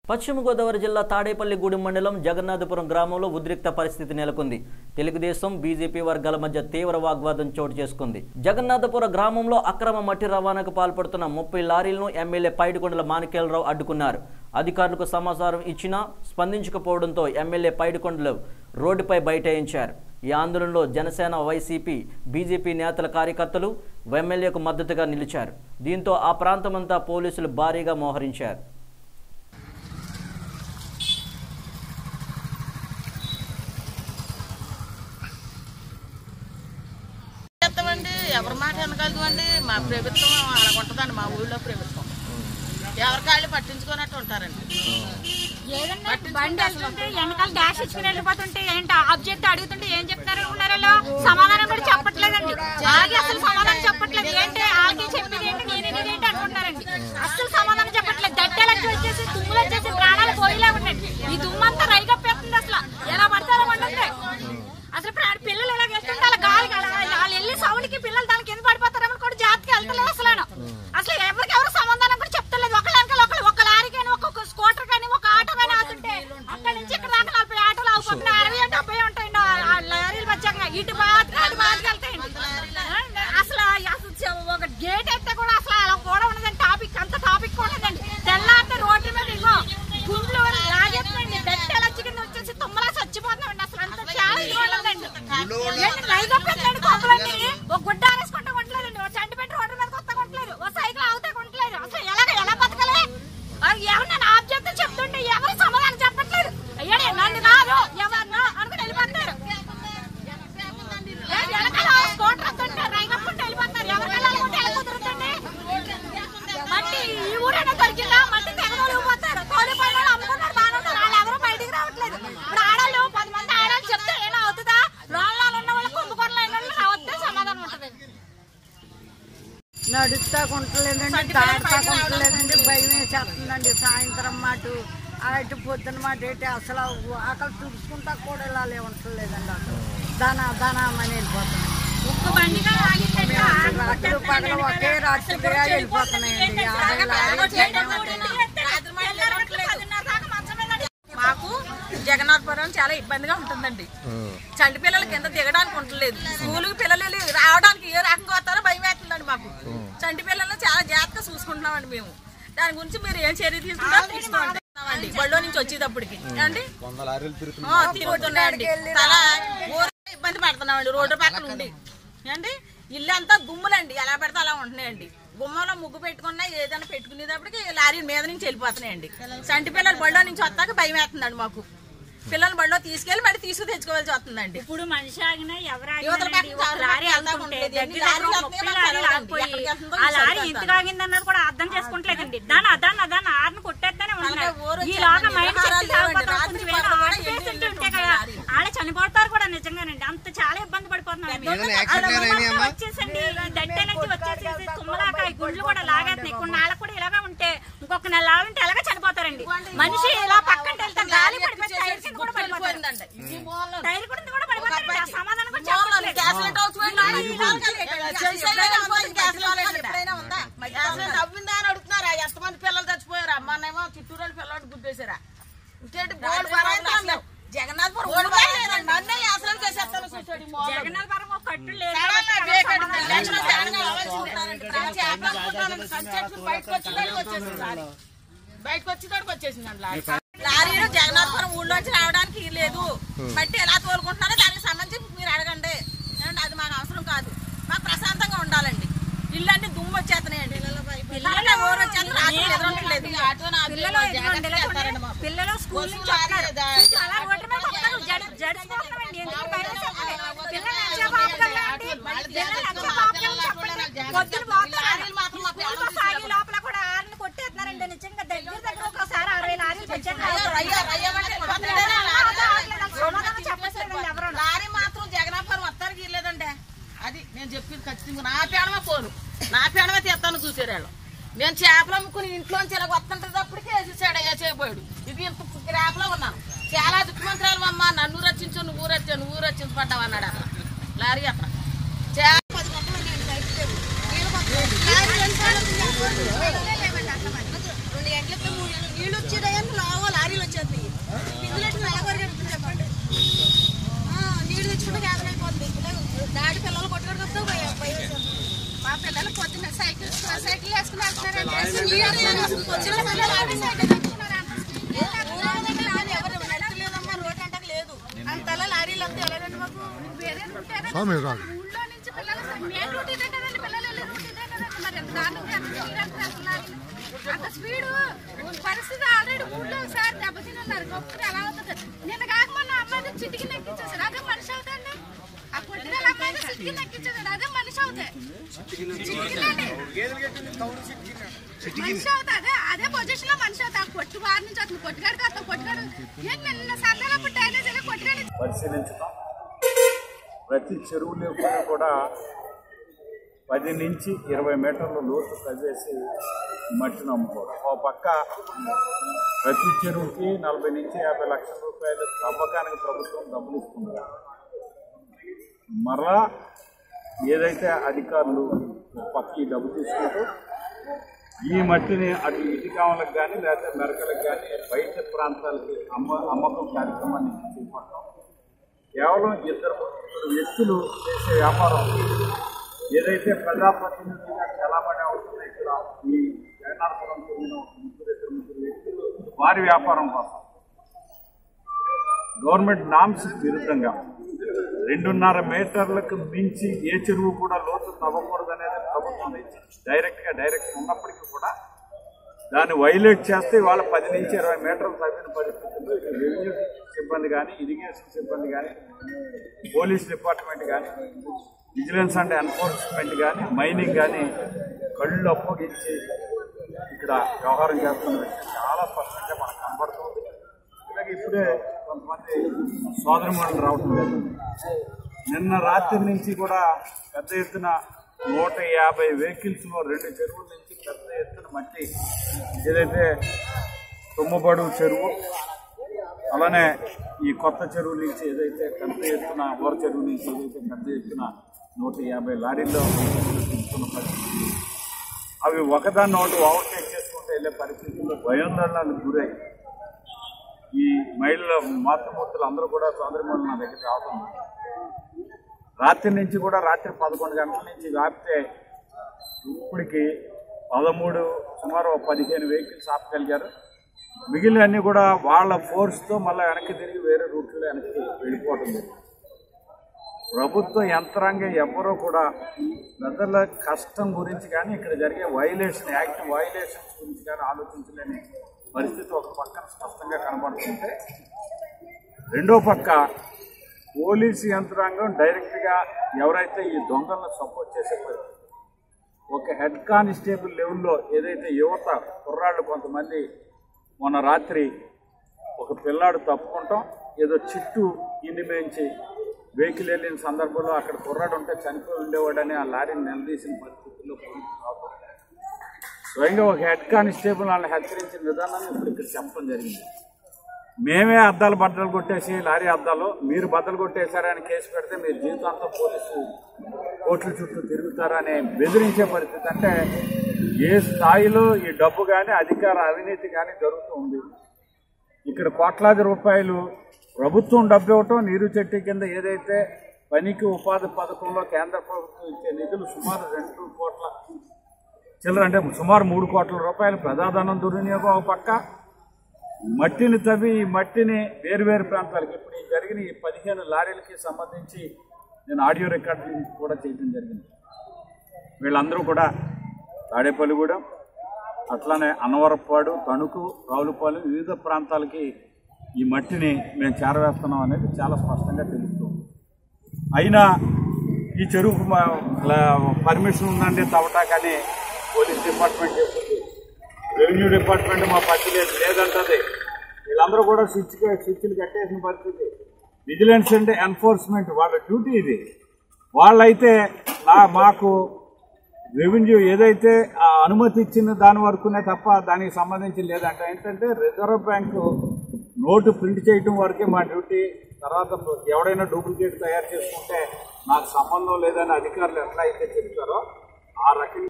పశ్చిమ గోదావరి జిల్లా తాడేపల్లిగూడెం మండలం జగన్నాథపురం గ్రామంలో ఉద్రిక్త పరిస్థితి నెలకొంది తెలుగుదేశం బీజేపీ వర్గాల మధ్య తీవ్ర వాగ్వాదం చోటు చేసుకుంది జగన్నాథపురం గ్రామంలో అక్రమ మట్టి రవాణాకు పాల్పడుతున్న ముప్పై లారీలను ఎమ్మెల్యే పైడికొండల మాణిక్యాలరావు అడ్డుకున్నారు అధికారులకు సమాచారం ఇచ్చినా స్పందించకపోవడంతో ఎమ్మెల్యే పైడికొండలు రోడ్డుపై బైఠాయించారు ఈ ఆందోళనలో జనసేన వైసీపీ బీజేపీ నేతల కార్యకర్తలు ఎమ్మెల్యేకు మద్దతుగా నిలిచారు దీంతో ఆ ప్రాంతమంతా పోలీసులు భారీగా మోహరించారు చేస్తామండి ఎవరి మాట వినగలదండి మా ప్రభుత్వం అలా ఉంటుందండి మా ఊళ్ళో ప్రభుత్వం ఎవరికాళ్ళు పట్టించుకున్నట్టు ఉంటారండి ఏదన్నా బండి వెళ్తుంటే వెనకాల డాష్ ఇచ్చుకుని వెళ్ళిపోతుంటే ఏంటి ఆబ్జెక్ట్ అడుగుతుంటే ఏం చెప్తున్నారు అనుకున్నారు వీళ్ళు? సమాధానం కూడా చెప్పట్లేదండి ఆగి అసలు సమాధానం చెప్పట్లేదు ఏంటి ఆగి చెప్పేది ఏంటి నేను ఏంటి అనుకుంటున్నారండి అసలు సమాధానం చెప్పట్లేదు దట్టెలకి వచ్చేసి తుమ్ములు వచ్చేసి ప్రాణాలు పోయేలా ఉన్నాయి ఈ తుమ్మంతా రైగప్పేస్తుంది అసలు ఎలా పడతారో ఉంటుంది అసలు ప్రా- పిల్లలు ఇలా వెళ్తుంటే అలా గాలి వాళ్ళు వెళ్ళి సౌండ్కి పిల్లలు దానికి ఎందుకు పడిపోతారని కూడా జాతికి వెళ్తలేదు అసలు అసలు ఎవరికెవరు సమాధానం కూడా చెప్తలేదు ఒకళ్ళ వెనకాల ఒకళ్ళు ఒక లారీ కానీ ఒక్కొక్క స్కూటర్ కానీ ఒక ఆటో కానీ అవుతుంటే అక్కడి నుంచి ఇక్కడ దాకా నలభై ఆటోలు అవుతున్నాయి అరవై డెబ్బై ఉంటాయండి ఆ- ఆ లారీలు వచ్చాక ఇటు బాగా అటు బాగా వెళ్తాయండి అసలు అసలు చె- ఒక గేట్ అయితే కూడా అసలు అలా కూడా ఉండదండి టాపిక్ అంత టాపిక్ కూడా ఉండదండి తెల్లారితే రోడ్డు మీద ఇగో గుండ్లు లాగేస్తుందండి దట్టెల చికెన్ వచ్చేసి తుమ్మలా చచ్చిపోతున్నామండి అసలు అంత చాలా ఇది ఉండదండి ఏంటి రైగా పెట్టండి కొమ్మలండి ఒక గుడ్డ ఆరేసుకుంటా కొట్టలేదండి ఒక చంటి పెట్టి రోడ్డు మీద కొత్త కొట్టలేదు ఒక సైకిల్ అవుతే కొట్టలేదు అసలు ఎలాగ ఎలా బతకలే ఎవరు ఆబ్జెక్ట్ చెప్తుంటే ఎవరు సమాధానం చెప్పట్లేదు అయ్యాడే నన్ను కాదు ఎవరినో అనుకుని వెళ్ళిపోతారు ఏ, వెనకాల స్కూటర్ వస్తుంటే రైగప్పుంటే వెళ్ళిపోతారు ఎవరు వెళ్ళాలనుకుంటే ఎలా కుదురుతుంది మట్టి ఈ ఊరైనా దొరికిందా మట్టి తెగలు పోతారు కోడిపోయిన వాళ్ళు అమ్ముకున్నారు బాగానే ఉన్నారు వాళ్ళు ఎవరు బయటికి రావట్లేదు ఇప్పుడు ఆడవాళ్ళు పది మంది ఆడవాళ్ళు చెప్తే ఏమో అవుతుందా లోన్లలో ఉన్న వాళ్ళు కుంభకోణంలో అయిన వాళ్ళు రావద్దే సమాధానం ఉంటుంది నడుస్తా కొంటలేదండి దాడుతా కొంటలేదండి భయం వేసేస్తుందండి సాయంత్రం మాట అటు పొద్దున మాట ఏంటి అసలు ఆకలి తుడుచుకుంటా కూడా ఇలా ఉండలేదండి అసలు దాన దానామని వెళ్ళిపోతున్నాయి ఒక్క బండిగా ఆగిందంటే మేము రాత్రి పగలు ఒకే రాత్రిగా వెళ్ళిపోతున్నాయండి యాభై లారీలు మాకు జగన్నాథపురం చాలా ఇబ్బందిగా ఉంటుందండి చంటి పిల్లలు కింద దిగడానికి ఉండలేదు స్కూల్కి పిల్లలు వెళ్ళి రావడానికి ఏ రకంగా వస్తారో భయం వేస్తుందండి మాకు చంటి పిల్లల్ని చాలా జాగ్రత్తగా చూసుకుంటున్నామండి మేము దాని గురించి మీరు ఏం చర్య తీసుకుంటారో తీసుకోండి అండి బళ్ళో నుంచి వచ్చేటప్పటికి అండి ఆ, తిరుగుతున్నాయండి చాలా ఊరు ఇబ్బంది పడుతున్నామండి రోడ్డు పక్కన ఉండి అండి ఇల్లు అంతా గుమ్ములండి ఎలా పెడితే అలా ఉంటున్నాయండి గుమ్మంలో ముగ్గు పెట్టుకున్నా ఏదైనా పెట్టుకునేటప్పటికి లారీ మీద నుంచి వెళ్ళిపోతున్నాయండి చంటి పిల్లలు బళ్ళో నుంచి వస్తాక భయం వేస్తుందండి మాకు పిల్లలు బళ్ళో తీసుకెళ్ళి మళ్ళీ తీసుకు తెచ్చుకోవాల్సి వస్తుందండి ఇప్పుడు మనిషి ఆగినా ఎవరు యువతల ఆగినా పక్కన ఒక లారీ వెళ్తా వెళ్తుంటే ఉండేది. ఎన్ని దగ్గర లారీలు ముప్పై వస్తున్నాయో లారీలు మాకు ఆగిపోయి ఎక్కడికి వెళ్తుందో ఆ లారీ చూస్తాను. ఎందుకు ఆగిందన్నది కూడా అర్థం చేసుకుంటలేదండి దాని అదాన్ని అదాన్ని ఆరుని కొట్టేస్తేనే అలాగే ఉంటున్నారు ఊరు ఈ వచ్చాక లోగా మైండ్ వ్యవహారాలు శక్తి లేవండి. సాగిపోతాం. రాత్రి కొంచెం ఏదో పగలు కూడా ఆట ఎన్ని పేషెంట్ ఉంటే ఉంటాయి కదా లారీ. వాళ్ళే చనిపోతారు కూడా నిజంగానండి అంత చాలా ఇబ్బంది పడిపోతున్నాం వచ్చేసండి ఈ దట్టె నుంచి వచ్చేసి తుమ్మలాక ఈ గుండ్లు కూడా లాగేస్తున్నాయి కొన్ని నాళ్ళకు కూడా ఇలాగా ఉంటే ఇంకొక నెల ఉంటే ఇలాగా చనిపోతారండి మనిషి ఇలా పక్కన వెళ్తాం గాలి పడిపోయి టైర్ కింద కూడా పడిపోతారు వెళ్ళిపోయిందండి ఈ మూలలో టైర్ కూడా కూడా పడిపోతారండి ఆ సమాధానం కూడా మూలలో చెప్పట్లేదు. గ్యాస్ లైట్ హౌస్ పోయింది. ఈ నాలుగు ఎప్పుడైనా ఉందా? ఈ గ్యాస్ లైట్ ఎప్పుడైనా ఉందా? గ్యాస్ లైట్ అవ్విందా అని అడుగుతున్నారా ఎంతమంది పిల్లలు చచ్చిపోయారు అమ్మనేమో చిత్తూరు వాళ్ళు పిల్లలు గుద్దేశారా ఇంకేంటి బోర్డు పరాయిస్తాం జగన్నాథపురం ఊరుగా లేదండి నన్నే యాసనం చేసేస్తాను చూసాడు ఈ మూలలో. జగన్నాథపురం ఒక కట్టు లేదు చాలా కాబట్టి వేగండి. సమాధానం లక్షలు జగన్ కావాల్సిందే. రాజీ ఆపలేకపోతున్నాను. సంచేతులు బయటకు వచ్చేదానికి వచ్చేసింది లారీ. బయటకు వచ్చేదానికి వచ్చేసిందండి లారీ. లారీలు జగన్నాథపురం ఊళ్ళోంచి రావడానికి లేదు మట్టి ఎలా తోలుకుంటున్నారో దానికి సంబంధించి మీరు అడగండి ఏమంటే అది మాకు అవసరం కాదు మాకు ప్రశాంతంగా ఉండాలండి ఇల్లు అన్ని దుమ్ము వచ్చేస్తున్నాయండి పిల్లలు ఊరు వచ్చేస్తున్నారు రాత్రి ఎదురుంటలేదు పిల్లలు ఇదిగోండి ఇలా చూడండి. పిల్లలు స్కూల్ నుంచి వస్తారు కొంచెం అలా రోడ్డు మీద వస్తారు జడి జడిసిపోతున్నామండి ఎందుకు భయం వేసేస్తుంది? పిల్లలు నచ్చే బాబుగారు ఏంటి? పిల్లలు నచ్చే బాబుగారు చెప్పండి. పొద్దున పోతున్నారు. స్కూల్ బస్ ఆగి లోపల కూడా ఆరుని కొట్టేస్తున్నారండి నిజంగా దగ్గర దగ్గర ఒకసారి అరవై లారీలు పెట్టారు సమాధానం చెప్పట్లేదండి ఎవరు లారీ మాత్రం జగన్నాథపురం వస్తారు గీయలేదండి అది నేను చెప్పింది ఖచ్చితంగా నా పేడమే పోను నా పేడమే తీస్తాను చూసారు వాళ్ళు నేను చేపలు అమ్ముకుని ఇంట్లోంచి ఇలా వస్తుంటప్పటికే వేసేసాడు అయ్యా చేయబోయాడు ఇది ఇంత గ్రాఫ్లో ఉన్నాను చాలా దుఃఖమంత్రాలు అమ్మ నన్ను రచించు నువ్వు రచ్చు నువ్వు రచించబడ్డావు అన్నాడు అక్కడ లారీ అక్కడ చే- రెండు గంటలకి మూడు నీళ్ళు వచ్చి అంతలా లారీలు అంతా ఎలాగండి మాకు స్వామి రాదు ఊళ్ళో నుంచి పిల్లలు మెయిన్ రూట్ ఇదే కదండి పిల్లలు వెళ్ళే రూట్ ఇదే కదండి మరి ఎంత దారుణంగా ఎంత స్పీడ్ వెళ్తున్నారు అసలు లారీలు. అంత స్పీడ్ పరిస్థితి ఆల్రెడీ ఊళ్ళో సార్ దెబ్బతిని ఉన్నారు గొప్పది ఎలా అవుతుంది నిన్న కాక మొన్న అమ్మాయి చిటికి నెక్కించేసారు అదే మనిషి అవుతాండి ఆ కొట్టిన అమ్మాయి చిటికి నెక్కించేసారు అదే మనిషి అవుతాయి చిటికినండి మనిషి అవుతా అదే అదే పొజిషన్ లో మనిషి అవుతా కొట్టు వారి నుంచి అతను కొట్టుగాడు కాస్త కొట్టుగాడు ఏం నిన్న సందర్భప్పుడు డ్రైనేజ్ కొట్టుగాడు పరిశీలించడం ప్రతి చెరువులో కూడా పది నుంచి ఇరవై మీటర్ల లోతు తవ్వేసి మట్టిని అమ్ముకోవడం ఒక పక్క ప్రతి చెరువుకి నలభై నుంచి యాభై లక్షల రూపాయలు తవ్వకానికి ప్రభుత్వం డబ్బులు ఇస్తుంది మరలా ఏదైతే అధికారులు ఒక పక్క ఈ డబ్బు తీసుకుంటూ ఈ మట్టిని అటు ఇటుకాములకు కానీ లేకపోతే మెరకలకు కానీ బయట ప్రాంతాలకి అమ్మ అమ్మకం కార్యక్రమాన్ని చేపట్టడం కేవలం ఇద్దరు ముగ్గురు వ్యక్తులు చేసే వ్యాపారం ఏదైతే ప్రజాప్రతినిధిగా చలామణి అవుతుందో ఇక్కడ ఈ జగన్నాథపురం చెందిన ముగ్గురు ఇద్దరు ముగ్గురు వ్యక్తులు వారి వ్యాపారం కోసం గవర్నమెంట్ నామ్స్ విరుద్ధంగా రెండున్నర మీటర్లకు మించి ఏ చెరువు కూడా లోతు తవ్వకూడదనేది ప్రభుత్వం డైరెక్ట్ గా డైరెక్షన్ ఉన్నప్పటికీ కూడా దాన్ని వైలేట్ చేస్తే వాళ్ళ పది నుంచి ఇరవై మీటర్లు తగ్గిన పరిస్థితుల్లో ఇక్కడ రెవెన్యూ సిబ్బంది కానీ ఇరిగేషన్ సిబ్బంది కానీ పోలీస్ డిపార్ట్మెంట్ కానీ విజిలెన్స్ అండ్ ఎన్ఫోర్స్మెంట్ కానీ మైనింగ్ కానీ కళ్ళు అప్పగించి ఇక్కడ వ్యవహారం చేస్తున్న విషయం చాలా స్పష్టంగా మనకు కనబడుతుంది ఇలాగే ఇప్పుడే కొంతమంది సోదరుమణులు రావడం జరిగింది నిన్న రాత్రి నుంచి కూడా పెద్ద ఎత్తున నూట యాభై వెహికల్స్ లో రెండు చెరువుల నుంచి పెద్ద ఎత్తున మట్టి ఏదైతే తుమ్మబడు చెరువు అలానే ఈ కొత్త చెరువు నుంచి ఏదైతే పెద్ద ఎత్తున ఓర చెరువు నుంచి ఏదైతే పెద్ద ఎత్తున నూట యాభై లారీల్లో తీసుకున్న పరిస్థితి అవి ఒకదాన్ని ఒకటి ఓవర్టేక్ చేసుకుంటూ వెళ్ళే పరిస్థితుల్లో భయోందోళనకు గురై ఈ మహిళల మాతృమూర్తులు అందరూ కూడా సోదరిమణులు నా దగ్గరికి రావడం రాత్రి నుంచి కూడా రాత్రి పదకొండు గంటల నుంచి వ్యాపితే ఇప్పటికి పదమూడు సుమారు ఒక పదిహేను వెహికల్స్ ఆపగలిగారు మిగిలినన్ని కూడా వాళ్ళ ఫోర్స్తో మళ్ళీ వెనక్కి తిరిగి వేరే రూట్లో వెనక్కి వెళ్ళిపోవడం జరిగింది. ప్రభుత్వ యంత్రాంగం ఎవరో కూడా ప్రజల కష్టం గురించి కానీ ఇక్కడ జరిగే వైలేషన్ యాక్ట్ వైలేషన్స్ గురించి కానీ ఆలోచించలేని పరిస్థితి ఒక పక్కన స్పష్టంగా కనబడుతుంటే రెండో పక్క పోలీసు యంత్రాంగం డైరెక్ట్గా ఎవరైతే ఈ దొంగలను సపోర్ట్ చేసే పరిస్థితి ఒక హెడ్ కానిస్టేబుల్ లెవెల్లో ఏదైతే యువత కుర్రాళ్ళు కొంతమంది మొన్న రాత్రి ఒక పిల్లాడు తప్పుకుంటాం ఏదో చిట్టు కింది మేంచి వెహికల్ వెళ్ళిన సందర్భంలో అక్కడ కుర్రాడు ఉంటే చనిపోయి ఉండేవాడని ఆ లారీని నిలదీసిన పరిస్థితుల్లో పోలీసులు రావడం స్వయంగా ఒక హెడ్ కానిస్టేబుల్ వాళ్ళని హెచ్చరించిన విధానాన్ని ఇప్పుడు ఇక్కడ చెప్పడం జరిగింది మేమే అద్దాలు బద్దలు కొట్టేసి లారీ అద్దాలు మీరు బద్దలు కొట్టేశారని కేసు పెడితే మీరు జీవితాంతం పోలీసు కోట్ల చుట్టూ తిరుగుతారనే బెదిరించే పరిస్థితి అంటే ఏ స్థాయిలో ఈ డబ్బు కానీ అధికార అవినీతి కానీ జరుగుతూ ఉంది ఇక్కడ కోట్లాది రూపాయలు ప్రభుత్వం డబ్బు ఇవ్వటం నీరు చెట్టు కింద ఏదైతే పనికి ఉపాధి పథకంలో కేంద్ర ప్రభుత్వం ఇచ్చే నిధులు సుమారు రెండు కోట్ల చిల్లర అంటే సుమారు మూడు కోట్ల రూపాయలు ప్రజాధనం దుర్వినియోగం ఒక పక్క మట్టిని తవ్వి ఈ మట్టిని వేరువేరు ప్రాంతాలకు ఇప్పుడు ఈ జరిగిన ఈ పదిహేను లారీలకి సంబంధించి నేను ఆడియో రికార్డు కూడా చేయడం జరిగింది వీళ్ళందరూ కూడా తాడేపల్లిగూడెం అట్లానే అన్నవరపాడు తణుకు రావులపాలెం వివిధ ప్రాంతాలకి ఈ మట్టిని మేము చేరవేస్తున్నాం అనేది చాలా స్పష్టంగా తెలుస్తుంది అయినా ఈ చెరువుకు మా- ల- పర్మిషన్ ఉందండి తవ్వటా కానీ పోలీస్ డిపార్ట్మెంట్ చెప్తుంది రెవెన్యూ డిపార్ట్మెంట్ మా పట్టి లేదు లేదంటది వీళ్ళందరూ కూడా స్విచ్ స్విచ్లు కట్టేసిన పరిస్థితి విజిలెన్స్ అంటే ఎన్ఫోర్స్మెంట్ వాళ్ళ డ్యూటీ ఇది వాళ్ళైతే నా మాకు రెవెన్యూ ఏదైతే ఆ అనుమతి ఇచ్చిన దాని వరకునే తప్ప దానికి సంబంధించి లేదంట ఏంటంటే రిజర్వ్ బ్యాంకు నోటు ప్రింట్ చేయడం వరకే మా డ్యూటీ తర్వాత ఎవడైనా డూప్లికేట్ తయారు చేసుకుంటే నాకు సంబంధం లేదని అధికారులు ఎట్లా అయితే చెప్తారో ఆ రకంగా